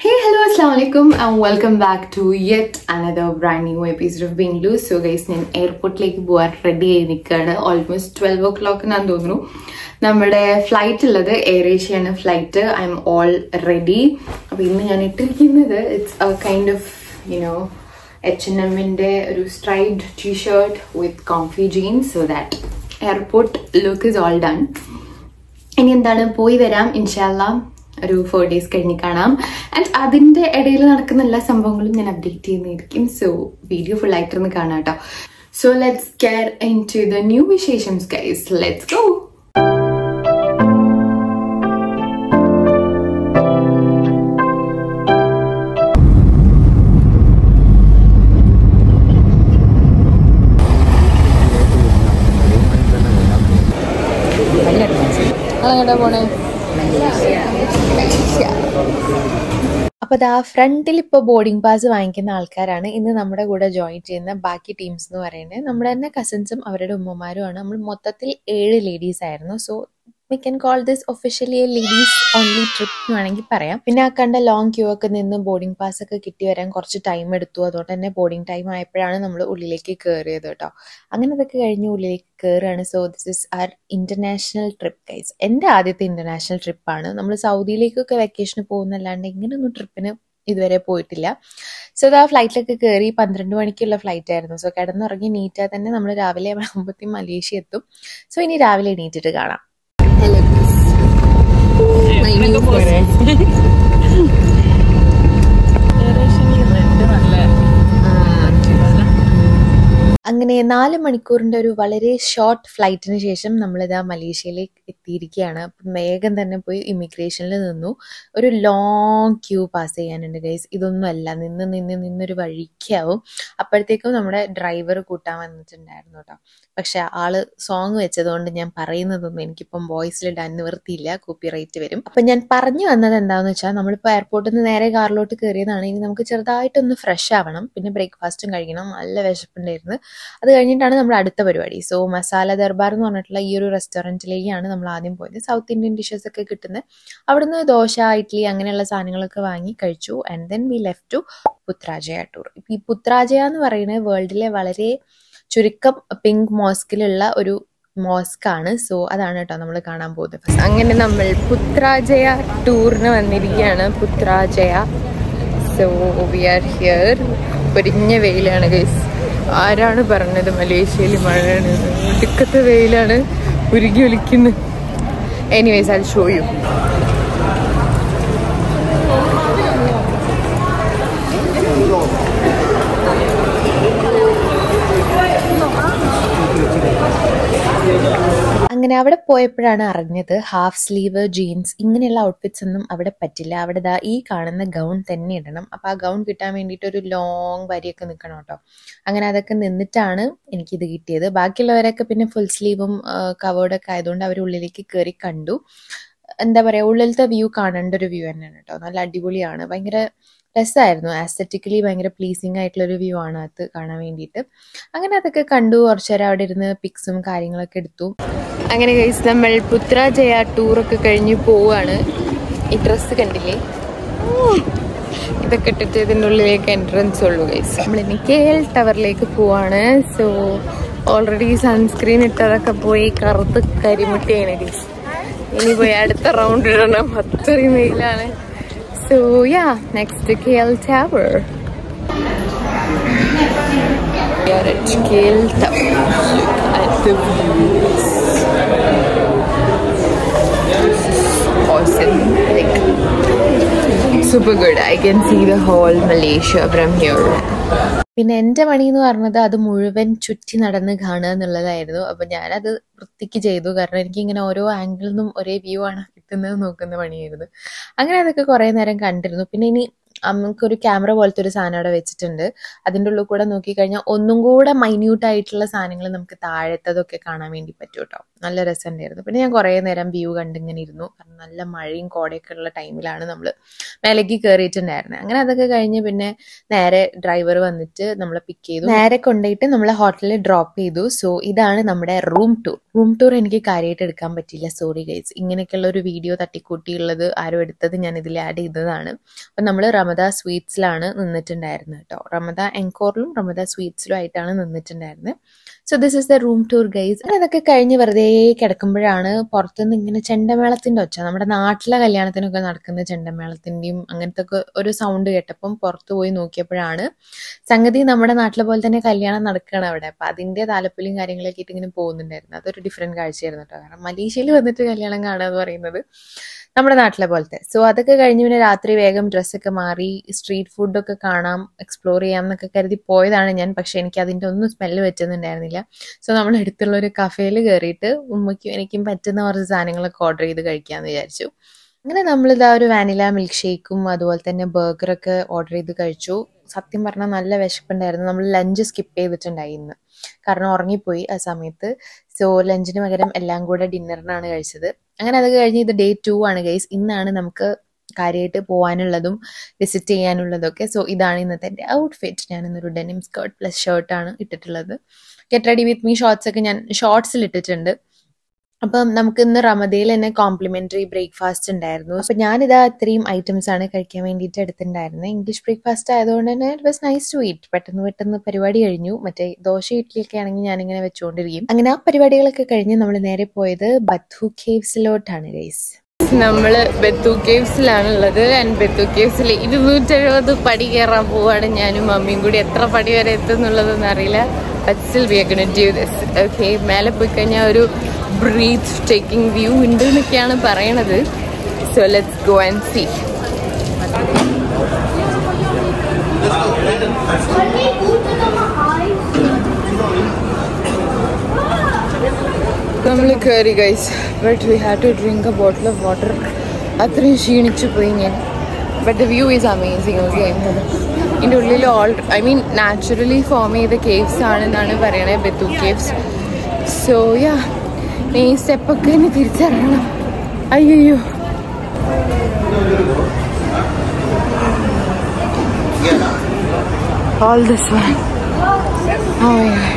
Hey, hello, assalamu alaikum, and welcome back to yet another brand new episode of Being Loose. So, guys, ഞാൻ എയർപോർട്ടിലേക്ക് പോകാൻ ready ആയി നിൽക്കുകയാണ് almost twelve ഓ ക്ലോക്കിനാന്ന് തോന്നുന്നു നമ്മുടെ ഫ്ലൈറ്റ് ഉള്ളത് എയർ ഏഷ്യയാണ് flight I'm already അപ്പോൾ ഇന്ന് ഞാൻ ഇട്ടിരിക്കുന്നത് it's a kind of you know H N എമ്മിൻ്റെ ഒരു striped T shirt with comfy jeans so that airport look is all done ഇനി എന്താണ് പോയി വരാം ഇൻഷാല്ല ഒരു ഫോർ ഡേയ്സ് കഴിഞ്ഞ് കാണാം ആൻഡ് അതിൻ്റെ ഇടയിൽ നടക്കുന്ന എല്ലാ സംഭവങ്ങളും ഞാൻ അപ്ഡേറ്റ് ചെയ്യുന്നതായിരിക്കും സോ വീഡിയോ ഫുൾ ആയിട്ടിരുന്ന് കാണാം കേട്ടോ so let's care into the new വിശേഷംസ് ഗൈസ് ലെറ്റ്സ് ഗോ അതെങ്ങോട്ടാ പോണേ അപ്പൊ ദാ ഫ്രണ്ടിൽ ഇപ്പൊ ബോർഡിംഗ് പാസ് വാങ്ങിക്കുന്ന ആൾക്കാരാണ് ഇന്ന് നമ്മുടെ കൂടെ ജോയിൻ ചെയ്യുന്ന ബാക്കി ടീംസ് എന്ന് പറയുന്നത് നമ്മുടെ തന്നെ കസിൻസും അവരുടെ ഉമ്മമാരുമാണ് നമ്മൾ മൊത്തത്തിൽ ഏഴ് ലേഡീസ് ആയിരുന്നു so we can call this officially a ladies only trip എന്ന് വേണമെങ്കിൽ പറയാം പിന്നെ ആ കണ്ട ലോങ് ക്യൂ ഒക്കെ നിന്ന് ബോർഡിംഗ് പാസ് ഒക്കെ കിട്ടി വരാൻ കുറച്ച് ടൈം എടുത്തു അതുകൊണ്ട് തന്നെ ബോർഡിംഗ് ടൈം ആയപ്പോഴാണ് നമ്മൾ ഉള്ളിലേക്ക് കയറിയത് കേട്ടോ അങ്ങനെ അതൊക്കെ കഴിഞ്ഞ് ഉള്ളിലേക്ക് കയറുകയാണ് so this is our international trip guys എൻ്റെ ആദ്യത്തെ ഇന്റർനാഷണൽ ട്രിപ്പാണ് നമ്മൾ സൗദിയിലേക്കൊക്കെ വെക്കേഷന് പോകുന്നല്ലാണ്ട് ഇങ്ങനൊന്നും ട്രിപ്പിന് ഇതുവരെ പോയിട്ടില്ല സോ അത് ആ ഫ്ലൈറ്റിലൊക്കെ കയറി പന്ത്രണ്ട് മണിക്കുള്ള ഫ്ലൈറ്റ് ആയിരുന്നു സോ കിടന്നുറങ്ങി നീറ്റാൽ തന്നെ നമ്മൾ രാവിലെ ആകുമ്പോഴത്തേക്കും മലേഷ്യ എത്തും സോ ഇനി രാവിലെ എണീറ്റിട്ട് കാണാം അങ്ങനെ നാല് മണിക്കൂറിന്റെ ഒരു വളരെ ഷോർട്ട് ഫ്ലൈറ്റിന് ശേഷം നമ്മളിതാ മലേഷ്യയിലേക്ക് എത്തിയിരിക്കുകയാണ് അപ്പം വേഗം തന്നെ പോയി ഇമിഗ്രേഷനിൽ നിന്നു ഒരു ലോങ് ക്യൂ പാസ് ചെയ്യാനുണ്ട് ഗൈസ് ഇതൊന്നും അല്ല നിന്ന് നിന്ന് നിന്നൊരു വഴിക്കാവും അപ്പോഴത്തേക്കും നമ്മുടെ ഡ്രൈവർ കൂട്ടാൻ വന്നിട്ടുണ്ടായിരുന്നു കേട്ടോ പക്ഷെ ആള് സോങ് വെച്ചതുകൊണ്ട് ഞാൻ പറയുന്നതൊന്നും എനിക്കിപ്പം വോയിസിൽ ഇടാൻ നിവർത്തിയില്ല കോപ്പി റൈറ്റ് വരും അപ്പം ഞാൻ പറഞ്ഞു വന്നത് എന്താണെന്ന് വെച്ചാൽ നമ്മളിപ്പോൾ എയർപോർട്ടിൽ നിന്ന് നേരെ കാറിലോട്ട് കയറിയതാണ് ഇനി നമുക്ക് ചെറുതായിട്ടൊന്ന് ഫ്രഷ് ആവണം പിന്നെ ബ്രേക്ക്ഫാസ്റ്റും കഴിക്കണം നല്ല വിശപ്പുണ്ടായിരുന്നു അത് കഴിഞ്ഞിട്ടാണ് നമ്മുടെ അടുത്ത പരിപാടി സോ മസാല ദർബാർ എന്ന് പറഞ്ഞിട്ടുള്ള ഈ ഒരു റെസ്റ്റോറൻറ്റിലേക്കാണ് നമ്മൾ ആദ്യം പോയത് സൗത്ത് ഇന്ത്യൻ ഡിഷസ് ഒക്കെ കിട്ടുന്നത് അവിടുന്ന് ദോശ ഇഡ്ഡലി അങ്ങനെയുള്ള സാധനങ്ങളൊക്കെ വാങ്ങി കഴിച്ചു and then we left to Putrajaya tour ഈ പുത്രാജയ എന്ന് പറയുന്നത് വേൾഡിലെ വളരെ ചുരുക്കം പിങ്ക് മോസ്കിലുള്ള ഒരു മോസ്ക് ആണ് സോ അതാണ് കേട്ടോ നമ്മൾ കാണാൻ പോകുന്നത് അങ്ങനെ നമ്മൾ പുത്രാജയ ടൂറിന് വന്നിരിക്കുകയാണ് Putrajaya so we are here പൊരിഞ്ഞ വെയിലാണ് ഗൈസ് ആരാണ് പറഞ്ഞത് മലേഷ്യയിൽ മഴയാണ് ഒടുക്കത്തെ വെയിലാണ് ഉരുകി ഒലിക്കുന്നത് എനിവേസ് അത് ഷോ യു അങ്ങനെ അവിടെ പോയപ്പോഴാണ് അറിഞ്ഞത് ഹാഫ് സ്ലീവ് ജീൻസ് ഇങ്ങനെയുള്ള ഔട്ട്ഫിറ്റ്സ് ഒന്നും അവിടെ പറ്റില്ല അവിടെ ദാ ഈ കാണുന്ന ഗൗൺ തന്നെ ഇടണം അപ്പം ആ ഗൗൺ കിട്ടാൻ വേണ്ടിയിട്ട് ഒരു ലോങ് വരിയൊക്കെ നിൽക്കണം കേട്ടോ അങ്ങനെ അതൊക്കെ നിന്നിട്ടാണ് എനിക്കിത് കിട്ടിയത് ബാക്കിയുള്ളവരൊക്കെ പിന്നെ ഫുൾ സ്ലീവും കവേർഡൊക്കെ ആയതുകൊണ്ട് അവർ ഉള്ളിലേക്ക് കയറി കണ്ടു എന്താ പറയുക ഉള്ളിലത്തെ വ്യൂ കാണേണ്ട ഒരു വ്യൂ തന്നെയാണ് കേട്ടോ നല്ല അടിപൊളിയാണ് ഭയങ്കര രസമായിരുന്നു ആസ്തറ്റിക്കലി ഭയങ്കര പ്ലീസിങ് ആയിട്ടുള്ളൊരു വ്യൂ ആണ് അത് കാണാൻ വേണ്ടിയിട്ട് അങ്ങനെ അതൊക്കെ കണ്ടു കുറച്ചു നേരം അവിടെ ഇരുന്ന് പിക്സും കാര്യങ്ങളൊക്കെ എടുത്തു അങ്ങനെ കഴിച്ച് നമ്മൾ പുത്രാജയ ടൂറൊക്കെ കഴിഞ്ഞ് പോവാണ് ഈ ഡ്രസ്സ് കണ്ടില്ലേ ഇതൊക്കെ ഇട്ടിട്ട് ഇതിൻ്റെ ഉള്ളിലേക്ക് എൻട്രൻസ് ഉള്ളൂ ഗൈസ് നമ്മളിനി കെ എൽ ടവറിലേക്ക് പോവാണ് സോ ഓൾറെഡി സൺസ്ക്രീൻ ഇട്ടതൊക്കെ പോയി കറുത്ത് കരിമുട്ടിയാണ് ഗൈസ് ഇനി പോയി അടുത്ത റൗണ്ട് ഇടണം അത്രയും വെയിലാണ് so ya next K L tower We are at KL Tower. Look at the views. This is awesome. Like super good. I can see the whole Malaysia from here. പിന്നെ എൻ്റെ പണി എന്ന് പറഞ്ഞത് അത് മുഴുവൻ ചുറ്റി നടന്ന് കാണുക എന്നുള്ളതായിരുന്നു അപ്പം ഞാനത് വൃത്തിക്ക് ചെയ്തു കാരണം എനിക്ക് ഇങ്ങനെ ഓരോ ആംഗിളിൽ നിന്നും ഒരേ വ്യൂ ആണ് കിട്ടുന്നത് നോക്കുന്ന പണിയായിരുന്നു അങ്ങനെ അതൊക്കെ കുറേ നേരം കണ്ടിരുന്നു പിന്നെ ഇനി നമുക്കൊരു ക്യാമറ പോലത്തെ ഒരു സാധനം അവിടെ വെച്ചിട്ടുണ്ട് അതിൻ്റെ ഉള്ളിൽ കൂടെ നോക്കിക്കഴിഞ്ഞാൽ ഒന്നും കൂടെ മൈന്യൂട്ട് ആയിട്ടുള്ള സാധനങ്ങൾ നമുക്ക് താഴത്തതൊക്കെ കാണാൻ വേണ്ടി പറ്റും കേട്ടോ നല്ല രസമുണ്ടായിരുന്നു പിന്നെ ഞാൻ കുറേ നേരം വ്യൂ കണ്ടിങ്ങനെ ഇരുന്നു കാരണം നല്ല മഴയും കോടയൊക്കെ ഉള്ള ടൈമിലാണ് നമ്മൾ മേലേക്ക് കയറിയിട്ടുണ്ടായിരുന്നത് അങ്ങനെ അതൊക്കെ കഴിഞ്ഞ് പിന്നെ നേരെ ഡ്രൈവർ വന്നിട്ട് നമ്മളെ പിക്ക് ചെയ്തു നേരെ കൊണ്ടുപോയിട്ട് നമ്മളെ ഹോട്ടലിൽ ഡ്രോപ്പ് ചെയ്തു സോ ഇതാണ് നമ്മുടെ റൂം ടൂർ റൂം ടൂർ എനിക്ക് കാര്യമായിട്ട് എടുക്കാൻ പറ്റില്ല സോറി ഗൈസ് ഇങ്ങനെയൊക്കെയുള്ള ഒരു വീഡിയോ തട്ടിക്കൂട്ടിയുള്ളത് ആരും എടുത്തത് ഞാൻ ഇതിൽ ആഡ് ചെയ്തതാണ് അപ്പം നമ്മൾ റമദ സ്വീറ്റ്സിലാണ് നിന്നിട്ടുണ്ടായിരുന്നത് കേട്ടോ റമദ എൻകോറിലും റമദ സ്വീറ്റ്സിലും ആയിട്ടാണ് നിന്നിട്ടുണ്ടായിരുന്നത് so this is the room tour guys അതൊക്കെ കഴിഞ്ഞ് വെറുതെ കിടക്കുമ്പോഴാണ് പുറത്തുനിന്ന് ഇങ്ങനെ ചെണ്ടമേളത്തിന്റെ ഒച്ച നമ്മുടെ നാട്ടിലെ കല്യാണത്തിനൊക്കെ നടക്കുന്ന ചെണ്ടമേളത്തിന്റെയും അങ്ങനത്തെ ഒക്കെ ഒരു സൗണ്ട് കേട്ടപ്പം പുറത്ത് പോയി നോക്കിയപ്പോഴാണ് സംഗതി നമ്മുടെ നാട്ടിലെ പോലെ തന്നെ കല്യാണം നടക്കുകയാണ് അവിടെ അപ്പൊ അതിന്റെ താലപ്പൊലിയും കാര്യങ്ങളൊക്കെ ആയിട്ട് ഇങ്ങനെ പോകുന്നുണ്ടായിരുന്നു അതൊരു ഡിഫറെന്റ് കാഴ്ചയായിരുന്നു കേട്ടോ കാരണം മലേഷ്യയിൽ വന്നിട്ട് കല്യാണം കാണുക എന്ന് പറയുന്നത് നമ്മുടെ നാട്ടിലെ പോലത്തെ സോ അതൊക്കെ കഴിഞ്ഞ് പിന്നെ രാത്രി വേഗം ഡ്രസ്സൊക്കെ മാറി സ്ട്രീറ്റ് ഫുഡൊക്കെ കാണാം എക്സ്പ്ലോർ ചെയ്യാം എന്നൊക്കെ കരുതി പോയതാണ് ഞാൻ പക്ഷെ എനിക്ക് അതിൻ്റെ ഒന്നും സ്മെല്ല് പറ്റുന്നുണ്ടായിരുന്നില്ല സോ നമ്മൾ അടുത്തുള്ള ഒരു കഫേയിൽ കയറിയിട്ട് ഉമ്മയ്ക്കും എനിക്കും പറ്റുന്ന കുറച്ച് സാധനങ്ങളൊക്കെ ഓർഡർ ചെയ്ത് കഴിക്കാമെന്ന് വിചാരിച്ചു അങ്ങനെ നമ്മളിതാ ഒരു വാനില മിൽക്ക് ഷേക്കും അതുപോലെ തന്നെ ബർഗറൊക്കെ ഓർഡർ ചെയ്ത് കഴിച്ചു സത്യം പറഞ്ഞാൽ നല്ല വിശപ്പുണ്ടായിരുന്നു നമ്മൾ ലഞ്ച് സ്കിപ്പ് ചെയ്തിട്ടുണ്ടായി ഇന്ന് കാരണം ഉറങ്ങിപ്പോയി ആ സമയത്ത് സോ ലഞ്ചിന് പകരം എല്ലാം കൂടെ ഡിന്നറിനാണ് കഴിച്ചത് അങ്ങനെ അത് കഴിഞ്ഞ് ഇത് ഡേ ടു ആണ് ഗൈസ് ഇന്നാണ് നമുക്ക് കാര്യമായിട്ട് പോകാനുള്ളതും വിസിറ്റ് ചെയ്യാനുള്ളതൊക്കെ സോ ഇതാണ് ഇന്നത്തെ എൻ്റെ ഔട്ട്ഫിറ്റ് ഞാൻ ഇന്നൊരു ഡെനിം സ്കേർട്ട് പ്ലസ് ഷർട്ടാണ് ഇട്ടിട്ടുള്ളത് get ready with me shorts ഒക്കെ ഞാൻ ഷോർട്സിൽ ഇട്ടിട്ടുണ്ട് അപ്പം നമുക്ക് ഇന്ന് റമദയിൽ തന്നെ കോംപ്ലിമെന്ററി ബ്രേക്ക്ഫാസ്റ്റ് ഉണ്ടായിരുന്നു അപ്പൊ ഞാനിതാ ഇത്രയും ഐറ്റംസ് ആണ് കഴിക്കാൻ വേണ്ടിയിട്ട് എടുത്തിട്ടുണ്ടായിരുന്നത് ഇംഗ്ലീഷ് ബ്രേക്ക്ഫാസ്റ്റ് ആയതുകൊണ്ട് തന്നെ it was nice to eat പെട്ടെന്ന് പെട്ടെന്ന് പരിപാടി കഴിഞ്ഞു മറ്റേ ദോശ ഇഡ്ഡലിയൊക്കെ ആണെങ്കിൽ ഞാനിങ്ങനെ വെച്ചുകൊണ്ടിരിക്കും അങ്ങനെ ആ പരിപാടികളൊക്കെ കഴിഞ്ഞ് നമ്മൾ നേരെ പോയത് ബത്തു കേവ്സിലോട്ടാണ് ഗൈസ് നമ്മള് ബെത്തു കേവ്സിലാണുള്ളത് ആൻഡ് ബെത്തു കേവ്സിൽ ഇരുന്നൂറ്റെഴുപത് പടി കയറാൻ പോവാണ് ഞാനും മമ്മിയും കൂടി എത്ര പടി വരെ എത്തും എന്നുള്ളതൊന്നും അറിയില്ല but still we are gonna do this okay മേലെ പോയി കഴിഞ്ഞാൽ ഒരു ബ്രീത്ത് ടേക്കിംഗ് വ്യൂ ഉണ്ട് എന്നൊക്കെയാണ് പറയണത് so let's go and see നമ്മൾ കയറി guys but we have to drink a bottle of water അത്രയും ക്ഷീണിച്ചു പോയി ഞാൻ but the view is amazing okay ഇതിൻ്റെ ഉള്ളിൽ all I mean naturally form ചെയ്ത കേവ്സ് ആണെന്നാണ് പറയണത് ബെത്തു കേവ്സ് സോ യാ ഈ സ്റ്റെപ്പൊക്കെ ഇനി തിരിച്ചറിയണം അയ്യോ ഓൾ ദിസ് വൺ ഓ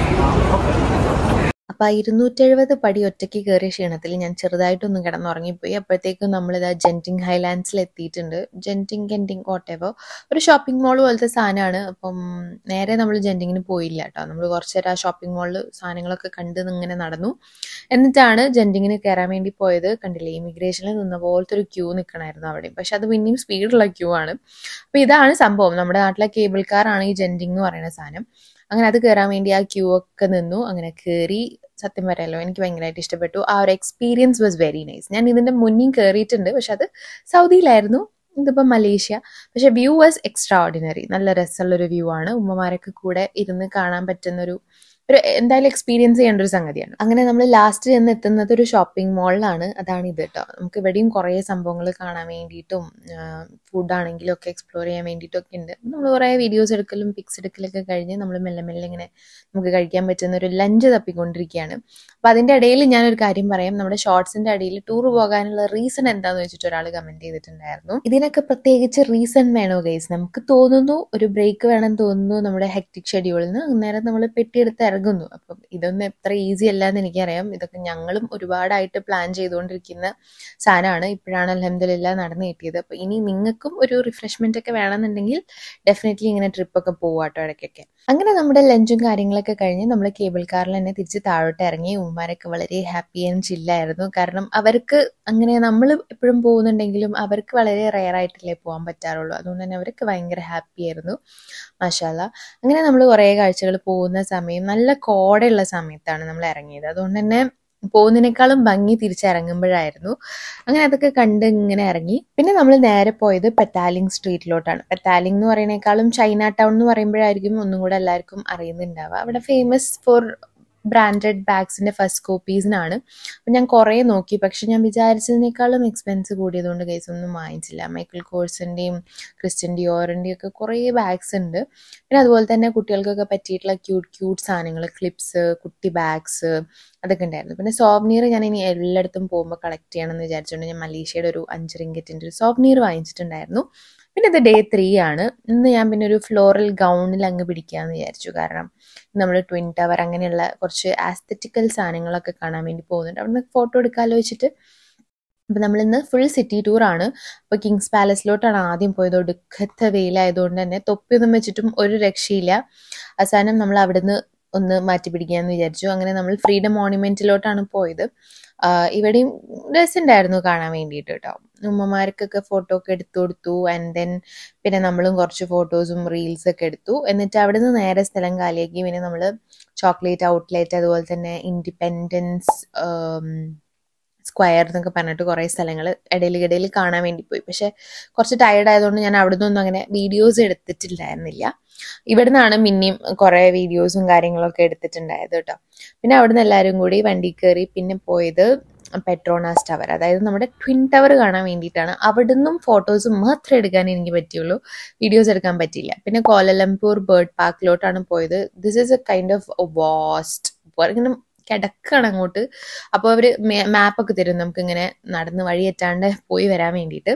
അപ്പൊ ആ ഇരുന്നൂറ്റെഴുപത് പടി ഒറ്റയ്ക്ക് കയറിയ ക്ഷീണത്തിൽ ഞാൻ ചെറുതായിട്ടൊന്ന് കിടന്നുറങ്ങിപ്പോയി അപ്പോഴത്തേക്കും നമ്മളിതാ ജെന്റിങ് ഹൈലാൻഡ്സിൽ എത്തിയിട്ടുണ്ട് ജെന്റിങ് കെന്റിങ് വോട്ടെവോ ഒരു ഷോപ്പിംഗ് മോൾ പോലത്തെ സാധനമാണ് അപ്പം നേരെ നമ്മൾ ജെന്റിങ്ങിന് പോയില്ല കേട്ടോ നമ്മൾ കുറച്ച് നേരം ആ ഷോപ്പിംഗ് മോളിൽ സാധനങ്ങളൊക്കെ കണ്ട് ഇങ്ങനെ നടന്നു എന്നിട്ടാണ് ജെന്റിങ്ങിന് കയറാൻ വേണ്ടി പോയത് കണ്ടില്ലേ ഇമിഗ്രേഷനിൽ നിന്ന പോലത്തെ ഒരു ക്യൂ നിൽക്കണമായിരുന്നു അവിടെ പക്ഷെ അത് പിന്നെയും സ്പീഡുള്ള ക്യൂ ആണ് അപ്പൊ ഇതാണ് സംഭവം നമ്മുടെ നാട്ടിലെ കേബിൾ കാർ ആണ് ഈ ജെന്റിങ് എന്ന് പറയുന്ന സാധനം അങ്ങനെ അത് കയറാൻ വേണ്ടി ആ ക്യൂ ഒക്കെ നിന്നു അങ്ങനെ കയറി സത്യം പറയാലോ എനിക്ക് ഭയങ്കരമായിട്ട് ഇഷ്ടപ്പെട്ടു ആ ഒരു എക്സ്പീരിയൻസ് വാസ് വെരി നൈസ് ഞാൻ ഇതിന്റെ മുന്നിൽ കയറിയിട്ടുണ്ട് പക്ഷെ അത് സൗദിയിലായിരുന്നു ഇതിപ്പോൾ മലേഷ്യ പക്ഷെ വ്യൂ വാസ് എക്സ്ട്രാ ഓർഡിനറി നല്ല രസമുള്ള ഒരു വ്യൂ ആണ് ഉമ്മമാരൊക്കെ കൂടെ ഇരുന്ന് കാണാൻ പറ്റുന്ന ഒരു ഒരു എന്തായാലും എക്സ്പീരിയൻസ് ചെയ്യേണ്ട ഒരു സംഗതിയാണ് അങ്ങനെ നമ്മൾ ലാസ്റ്റ് ചെന്ന് എത്തുന്നത് ഒരു ഷോപ്പിംഗ് മോളിലാണ് അതാണ് ഇത് കേട്ടോ നമുക്ക് ഇവിടെയും കുറേ സംഭവങ്ങൾ കാണാൻ വേണ്ടിയിട്ടും ഫുഡ് ആണെങ്കിലും ഒക്കെ എക്സ്പ്ലോർ ചെയ്യാൻ വേണ്ടിയിട്ടും ഒക്കെ ഉണ്ട് നമ്മൾ കുറേ വീഡിയോസ് എടുക്കലും പിക്സ് എടുക്കലൊക്കെ കഴിഞ്ഞ് നമ്മൾ മെല്ലെ മെല്ലെ ഇങ്ങനെ നമുക്ക് കഴിക്കാൻ പറ്റുന്ന ഒരു ലഞ്ച് തപ്പിക്കൊണ്ടിരിക്കുകയാണ് അപ്പൊ അതിന്റെ ഇടയിൽ ഞാനൊരു കാര്യം പറയാം നമ്മുടെ ഷോർട്സിന്റെ അടിയിൽ ടൂർ പോകാനുള്ള റീസൺ എന്താന്ന് വെച്ചിട്ട് ഒരാൾ കമന്റ് ചെയ്തിട്ടുണ്ടായിരുന്നു ഇതിനൊക്കെ പ്രത്യേകിച്ച് റീസൺ വേണോ ഗൈസ് നമുക്ക് തോന്നുന്നു ഒരു ബ്രേക്ക് വേണം തോന്നുന്നു നമ്മുടെ ഹെക്ടിക് ഷെഡ്യൂളിൽ നിന്ന് അന്നേരം നമ്മൾ പെട്ടിയെടുത്ത് ഇറങ്ങുന്നു അപ്പം ഇതൊന്നും എത്ര ഈസി അല്ല എന്ന് എനിക്കറിയാം ഇതൊക്കെ ഞങ്ങളും ഒരുപാടായിട്ട് പ്ലാൻ ചെയ്തുകൊണ്ടിരിക്കുന്ന സാധനമാണ് ഇപ്പോഴാണ് അലഹമില്ല നടന്നു കിട്ടിയത് അപ്പൊ ഇനി നിങ്ങൾക്കും ഒരു റിഫ്രഷ്മെന്റ് ഒക്കെ വേണമെന്നുണ്ടെങ്കിൽ ഡെഫിനറ്റ്ലി ഇങ്ങനെ ട്രിപ്പ് ഒക്കെ പോവാട്ടോ ഇടയ്ക്കൊക്കെ അങ്ങനെ നമ്മുടെ ലഞ്ചും കാര്യങ്ങളൊക്കെ കഴിഞ്ഞ് നമ്മൾ കേബിൾ കാറിൽ തന്നെ തിരിച്ച് താഴോട്ട് ഇറങ്ങി ഉമ്മാരൊക്കെ വളരെ ഹാപ്പി ആൻഡ് ചില്ലായിരുന്നു കാരണം അവർക്ക് അങ്ങനെ നമ്മൾ എപ്പോഴും പോകുന്നുണ്ടെങ്കിലും അവർക്ക് വളരെ റെയർ ആയിട്ടല്ലേ പോകാൻ പറ്റാറുള്ളൂ അതുകൊണ്ട് തന്നെ അവർക്ക് ഭയങ്കര ഹാപ്പി ആയിരുന്നു മഷാല അങ്ങനെ നമ്മൾ കുറേ കാഴ്ചകൾ പോകുന്ന സമയം നല്ല കോടയുള്ള സമയത്താണ് നമ്മൾ ഇറങ്ങിയത് അതുകൊണ്ട് തന്നെ പോകുന്നതിനേക്കാളും ഭംഗി തിരിച്ചിറങ്ങുമ്പോഴായിരുന്നു അങ്ങനെ അതൊക്കെ കണ്ട് ഇങ്ങനെ ഇറങ്ങി പിന്നെ നമ്മൾ നേരെ പോയത് പെറ്റാലിംഗ് സ്ട്രീറ്റിലോട്ടാണ് പെറ്റാലിംഗ് എന്ന് പറയുന്നേക്കാളും ചൈന ടൗൺ എന്ന് പറയുമ്പോഴായിരിക്കും ഒന്നും കൂടെ എല്ലാവർക്കും അറിയുന്നുണ്ടാവുക അവിടെ ഫേമസ് ഫോർ ബ്രാൻഡഡ് ബാഗ്സിൻ്റെ ഫസ്റ്റ് കോപ്പീസിനാണ് അപ്പം ഞാൻ കുറേ നോക്കി പക്ഷെ ഞാൻ വിചാരിച്ചതിനേക്കാളും എക്സ്പെൻസ് കൂടിയതുകൊണ്ട് ഗൈസ് ഒന്നും വാങ്ങിച്ചില്ല മൈക്കിൾ കോഴ്സിൻ്റെയും ക്രിസ്ത്യൻ ഡിയോറിൻ്റെയും ഒക്കെ കുറേ ബാഗ്സ് ഉണ്ട് പിന്നെ അതുപോലെ തന്നെ കുട്ടികൾക്കൊക്കെ പറ്റിയിട്ടുള്ള ക്യൂട്ട് ക്യൂട്ട് സാധനങ്ങൾ ക്ലിപ്സ് കുട്ടി ബാഗ്സ് അതൊക്കെ ഉണ്ടായിരുന്നു പിന്നെ സോവ്നീർ ഞാൻ ഇനി എല്ലായിടത്തും പോകുമ്പോൾ കളക്ട് ചെയ്യണമെന്ന് വിചാരിച്ചുകൊണ്ട് ഞാൻ മലേഷ്യയുടെ ഒരു അഞ്ച് റിങ്കറ്റിൻ്റെ ഒരു സോവ്നീർ വാങ്ങിച്ചിട്ടുണ്ടായിരുന്നു പിന്നെ ഇത് ഡേ ത്രീ ആണ് ഇന്ന് ഞാൻ പിന്നെ ഒരു ഫ്ലോറൽ ഗൗണിൽ അങ്ങ് പിടിക്കാമെന്ന് വിചാരിച്ചു കാരണം നമ്മൾ ട്വിൻ ടവർ അങ്ങനെയുള്ള കുറച്ച് ആസ്തറ്റിക്കൽ സാധനങ്ങളൊക്കെ കാണാൻ വേണ്ടി പോകുന്നുണ്ട് അവിടുന്ന് ഫോട്ടോ എടുക്കാമല്ലോ വെച്ചിട്ട് അപ്പം നമ്മളിന്ന് ഫുൾ സിറ്റി ടൂറാണ് അപ്പോൾ കിങ്സ് പാലസിലോട്ടാണ് ആദ്യം പോയത് ഒടുക്കത്തെ വെയിലായതുകൊണ്ട് തന്നെ തൊപ്പിയൊന്നും വെച്ചിട്ടും ഒരു രക്ഷയില്ല അവസാനം നമ്മൾ അവിടുന്ന് ഒന്ന് മാറ്റി പിടിക്കാമെന്ന് വിചാരിച്ചു അങ്ങനെ നമ്മൾ ഫ്രീഡം മോണുമെന്റിലോട്ടാണ് പോയത് ഇവിടെയും രസമുണ്ടായിരുന്നു കാണാൻ വേണ്ടിയിട്ട് കേട്ടോ ഉമ്മമാർക്കൊക്കെ ഫോട്ടോ ഒക്കെ എടുത്തു കൊടുത്തു ആൻഡ് ദെൻ പിന്നെ നമ്മളും കുറച്ച് ഫോട്ടോസും റീൽസ് ഒക്കെ എടുത്തു എന്നിട്ട് അവിടെ നിന്ന് നേരെ സ്ഥലം കാലിയാക്കി പിന്നെ നമ്മൾ ചോക്ലേറ്റ് ഔട്ട്ലെറ്റ് അതുപോലെ തന്നെ ഇൻഡിപെൻഡൻസ് സ്ക്വയർ എന്നൊക്കെ പറഞ്ഞിട്ട് കുറേ സ്ഥലങ്ങൾ ഇടയിൽ ഇടയിൽ കാണാൻ വേണ്ടി പോയി പക്ഷെ കുറച്ച് ടയർഡ് ആയതുകൊണ്ട് ഞാൻ അവിടെ നിന്നൊന്നും അങ്ങനെ വീഡിയോസ് എടുത്തിട്ടുണ്ടായിരുന്നില്ല ഇവിടെ നിന്നാണ് മിന്നിയും കുറേ വീഡിയോസും കാര്യങ്ങളൊക്കെ എടുത്തിട്ടുണ്ടായത് കേട്ടോ പിന്നെ അവിടുന്ന് എല്ലാവരും കൂടി വണ്ടി കയറി പിന്നെ പോയത് പെട്രോണാസ് ടവർ അതായത് നമ്മുടെ ട്വിൻ ടവർ കാണാൻ വേണ്ടിയിട്ടാണ് അവിടുന്നും ഫോട്ടോസ് മാത്രമേ എടുക്കാൻ എനിക്ക് പറ്റിയുള്ളൂ വീഡിയോസ് എടുക്കാൻ പറ്റിയില്ല പിന്നെ കോലലംപൂർ ബേർഡ് പാർക്കിലോട്ടാണ് പോയത് this is a kind of vast ഇങ്ങനെ കിടക്കാണ് അങ്ങോട്ട് അപ്പോൾ അവർ മാപ്പൊക്കെ തരും നമുക്ക് ഇങ്ങനെ നടന്ന് വഴിയെറ്റാണ്ട് പോയി വരാൻ വേണ്ടിയിട്ട്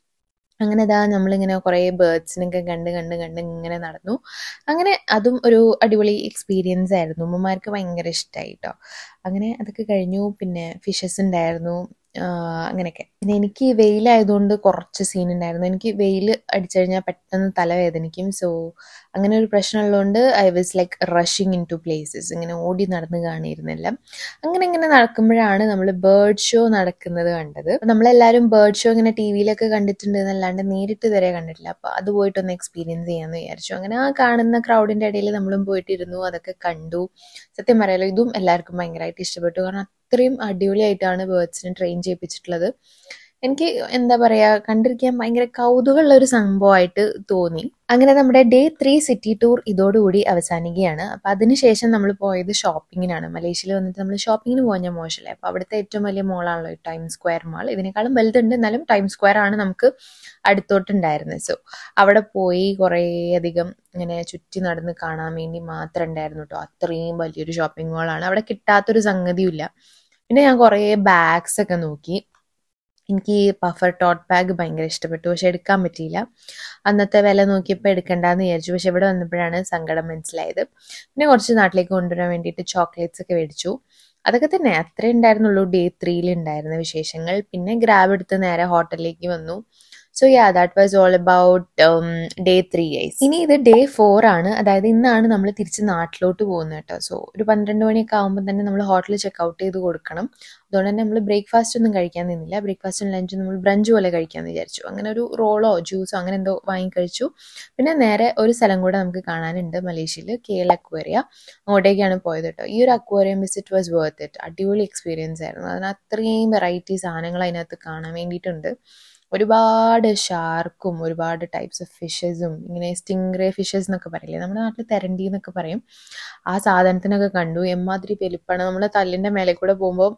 അങ്ങനെ ഇതാ നമ്മളിങ്ങനെ കുറേ ബേർഡ്സിനൊക്കെ കണ്ട് കണ്ട് കണ്ട് ഇങ്ങനെ നടന്നു അങ്ങനെ അതും ഒരു അടിപൊളി എക്സ്പീരിയൻസ് ആയിരുന്നു ഉമ്മമാർക്ക് ഭയങ്കര ഇഷ്ടമായി കേട്ടോ അങ്ങനെ അതൊക്കെ കഴിഞ്ഞു പിന്നെ ഫിഷസ് ഉണ്ടായിരുന്നു അങ്ങനെയൊക്കെ പിന്നെ എനിക്ക് വെയിലായതുകൊണ്ട് കുറച്ച് സീൻ ഉണ്ടായിരുന്നു എനിക്ക് വെയിൽ അടിച്ചു കഴിഞ്ഞാൽ പെട്ടെന്ന് തലവേദനിക്കും സോ അങ്ങനെ ഒരു പ്രശ്നമുള്ളതുകൊണ്ട് I was like rushing into places ഇങ്ങനെ ഓടി നടന്ന് കാണിയിരുന്നില്ല അങ്ങനെ ഇങ്ങനെ നടക്കുമ്പോഴാണ് നമ്മൾ ബേർഡ് ഷോ നടക്കുന്നത് കണ്ടത് നമ്മളെല്ലാവരും ബേർഡ് ഷോ ഇങ്ങനെ ടി വിയിലൊക്കെ കണ്ടിട്ടുണ്ട് എന്നല്ലാണ്ട് നേരിട്ട് ഇതുവരെ കണ്ടിട്ടില്ല അപ്പോൾ അത് പോയിട്ടൊന്ന് എക്സ്പീരിയൻസ് ചെയ്യാമെന്ന് വിചാരിച്ചു അങ്ങനെ ആ കാണുന്ന ക്രൗഡിൻ്റെ ഇടയിൽ നമ്മളും പോയിട്ടിരുന്നു അതൊക്കെ കണ്ടു സത്യം പറയാലോ ഇതും എല്ലാവർക്കും ഭയങ്കരമായിട്ട് ഇഷ്ടപ്പെട്ടു കാരണം അത്രയും അടിപൊളിയായിട്ടാണ് ബേർഡ്സിനെ ട്രെയിൻ ചെയ്യിപ്പിച്ചിട്ടുള്ളത് എനിക്ക് എന്താ പറയാ കണ്ടിരിക്കാൻ ഭയങ്കര കൗതുകമുള്ള ഒരു സംഭവമായിട്ട് തോന്നി അങ്ങനെ നമ്മുടെ ഡേ ത്രീ സിറ്റി ടൂർ ഇതോടുകൂടി അവസാനിക്കുകയാണ് അപ്പൊ അതിനുശേഷം നമ്മൾ പോയത് ഷോപ്പിങ്ങിനാണ് മലേഷ്യയിൽ വന്നിട്ട് നമ്മൾ ഷോപ്പിങ്ങിന് പോകാൻ ഞാൻ മോശമല്ലേ അപ്പൊ അവിടുത്തെ ഏറ്റവും വലിയ മോളാണല്ലോ ടൈം സ്ക്വയർ മാൾ ഇതിനേക്കാളും വലുതുണ്ട് എന്നാലും ടൈം സ്ക്വയർ ആണ് നമുക്ക് അടുത്തോട്ടുണ്ടായിരുന്നത് സോ അവിടെ പോയി കുറേ അധികം ഇങ്ങനെ ചുറ്റി നടന്ന് കാണാൻ വേണ്ടി മാത്രം ഉണ്ടായിരുന്നു കേട്ടോ അത്രയും വലിയൊരു ഷോപ്പിംഗ് മാളാണ് അവിടെ കിട്ടാത്തൊരു സംഗതിയും പിന്നെ ഞാൻ കുറേ ബാഗ്സ് ഒക്കെ നോക്കി എനിക്ക് പഫർ ടോട്ട് ബാഗ് ഭയങ്കര ഇഷ്ടപ്പെട്ടു പക്ഷെ എടുക്കാൻ പറ്റിയില്ല അന്നത്തെ വില നോക്കിയപ്പോൾ എടുക്കണ്ടെന്ന് വിചാരിച്ചു പക്ഷെ ഇവിടെ വന്നപ്പോഴാണ് സങ്കടം മനസ്സിലായത് പിന്നെ കുറച്ച് നാട്ടിലേക്ക് കൊണ്ടുവരാൻ വേണ്ടിയിട്ട് ചോക്ലേറ്റ്സ് ഒക്കെ മേടിച്ചു അതൊക്കെ തന്നെ അത്രേ ഉണ്ടായിരുന്നുള്ളൂ ഡേ ത്രീയിൽ ഉണ്ടായിരുന്ന വിശേഷങ്ങൾ പിന്നെ ഗ്രാബ് എടുത്ത് നേരെ ഹോട്ടലിലേക്ക് വന്നു so ya that was all about day three ഐസ് ഇനി ഇത് ഡേ ഫോർ ആണ് അതായത് ഇന്നാണ് നമ്മൾ തിരിച്ച് നാട്ടിലോട്ട് പോകുന്നത് കേട്ടോ സോ ഒരു പന്ത്രണ്ട് മണിയൊക്കെ ആകുമ്പോൾ തന്നെ നമ്മൾ ഹോട്ടലിൽ ചെക്ക് ഔട്ട് ചെയ്ത് കൊടുക്കണം അതുകൊണ്ട് തന്നെ നമ്മൾ ബ്രേക്ക്ഫാസ്റ്റ് ഒന്നും കഴിക്കാൻ നിന്നില്ല ബ്രേക്ക്ഫാസ്റ്റും ലഞ്ചും നമ്മൾ ബ്രഞ്ച് പോലെ കഴിക്കാമെന്ന് വിചാരിച്ചു അങ്ങനെ ഒരു റോളോ ജ്യൂസോ അങ്ങനെ എന്തോ വാങ്ങി കഴിച്ചു പിന്നെ നേരെ ഒരു സ്ഥലം കൂടെ നമുക്ക് കാണാനുണ്ട് മലേഷ്യയിൽ കെ എൽ അക്വേറിയ അങ്ങോട്ടേക്കാണ് പോയത് കേട്ടോ ഈ ഒരു aquarium visit was worth it അടിപൊളി എക്സ്പീരിയൻസ് ആയിരുന്നു അതിന് അത്രയും വെറൈറ്റി സാധനങ്ങൾ അതിനകത്ത് കാണാൻ വേണ്ടിയിട്ടുണ്ട് ഒരുപാട് ഷാർക്കും ഒരുപാട് ടൈപ്സ് ഓഫ് ഫിഷസും ഇങ്ങനെ സ്റ്റിംഗ്രേ ഫിഷസ് എന്നൊക്കെ പറയില്ലേ നമ്മുടെ നാട്ടിൽ തെരണ്ടി എന്നൊക്കെ പറയും ആ സാധനത്തിനൊക്കെ കണ്ടു എമ്മാതിരി പെലിപ്പാണ് നമ്മൾ തല്ലിൻ്റെ മേലെ കൂടെ പോകുമ്പോൾ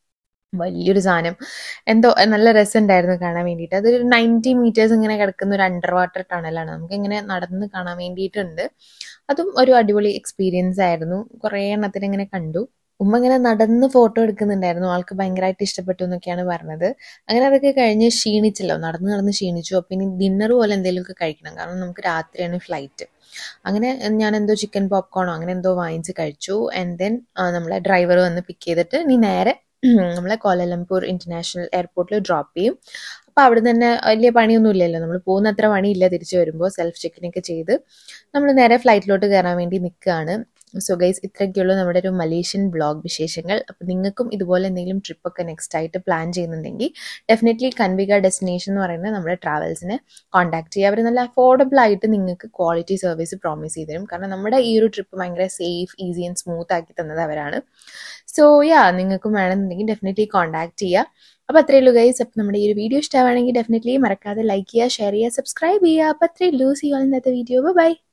വലിയൊരു സാധനം എന്തോ നല്ല രസമുണ്ടായിരുന്നു കാണാൻ വേണ്ടിയിട്ട് അതൊരു നയൻറ്റി മീറ്റേഴ്സ് ഇങ്ങനെ കിടക്കുന്ന ഒരു അണ്ടർ വാട്ടർ ടണലാണ് നമുക്ക് ഇങ്ങനെ നടന്ന് കാണാൻ വേണ്ടിയിട്ടുണ്ട് അതും ഒരു അടിപൊളി എക്സ്പീരിയൻസ് ആയിരുന്നു കുറേ എണ്ണത്തിന് ഇങ്ങനെ കണ്ടു ഉമ്മ ഇങ്ങനെ നടന്ന് ഫോട്ടോ എടുക്കുന്നുണ്ടായിരുന്നു ആൾക്ക് ഭയങ്കരമായിട്ട് ഇഷ്ടപ്പെട്ടു എന്നൊക്കെയാണ് പറഞ്ഞത് അങ്ങനെ അതൊക്കെ കഴിഞ്ഞ് ക്ഷീണിച്ചല്ലോ നടന്ന് നടന്ന് ക്ഷീണിച്ചു അപ്പം ഇനി ഡിന്നർ പോലെ എന്തെങ്കിലുമൊക്കെ കഴിക്കണം കാരണം നമുക്ക് രാത്രിയാണ് ഫ്ലൈറ്റ് അങ്ങനെ ഞാൻ എന്തോ ചിക്കൻ പോപ്കോണോ അങ്ങനെ എന്തോ വാങ്ങിച്ച് കഴിച്ചു ആൻഡ് ദെൻ നമ്മളെ ഡ്രൈവർ വന്ന് പിക്ക് ചെയ്തിട്ട് ഇനി നേരെ നമ്മളെ കോലലംപൂർ ഇന്റർനാഷണൽ എയർപോർട്ടിൽ ഡ്രോപ്പ് ചെയ്യും അപ്പോൾ അവിടെ തന്നെ വലിയ പണിയൊന്നും ഇല്ലല്ലോ നമ്മൾ പോകുന്ന അത്ര പണിയില്ല തിരിച്ചു വരുമ്പോൾ സെൽഫ് ചെക്കിനൊക്കെ ചെയ്ത് നമ്മൾ നേരെ ഫ്ലൈറ്റിലോട്ട് കയറാൻ വേണ്ടി നിൽക്കുകയാണ് സോ ഗൈസ് ഇത്രയൊക്കെയുള്ളൂ നമ്മുടെ ഒരു മലേഷ്യൻ ബ്ലോഗ് വിശേഷങ്ങൾ അപ്പോൾ നിങ്ങൾക്കും ഇതുപോലെ എന്തെങ്കിലും ട്രിപ്പൊക്കെ നെക്സ്റ്റ് ആയിട്ട് പ്ലാൻ ചെയ്യുന്നുണ്ടെങ്കിൽ ഡെഫിനറ്റ്ലി കൺവിക ഡെസ്റ്റിനേഷൻ എന്ന് പറയുന്നത് നമ്മുടെ ട്രാവൽസിനെ കോൺടാക്ട് ചെയ്യുക അവർ നല്ല അഫോർഡബിൾ ആയിട്ട് നിങ്ങൾക്ക് ക്വാളിറ്റി സർവീസ് പ്രോമിസ് ചെയ്ത് തരും കാരണം നമ്മുടെ ഈ ഒരു ട്രിപ്പ് ഭയങ്കര സേഫ് ഈസി ആൻഡ് സ്മൂത്ത് ആക്കി തന്നത് അവരാണ് സോ യാ നിങ്ങൾക്കും വേണമെന്നുണ്ടെങ്കിൽ ഡെഫിനറ്റ്ലി കോൺടാക്ട് ചെയ്യുക അപ്പോൾ അത്രയേ ഉള്ളൂ ഗൈസ് അപ്പോൾ നമ്മുടെ ഈ ഒരു വീഡിയോ ഇഷ്ടമാണെങ്കിൽ ഡെഫിനറ്റ്ലി മറക്കാതെ ലൈക്ക് ചെയ്യുക ഷെയർ ചെയ്യുക സബ്സ്ക്രൈബ് ചെയ്യുക അപ്പോൾ അത്രയേ ഉള്ളൂ സി ഓൾ ഇന്നത്തെ വീഡിയോ ബൈ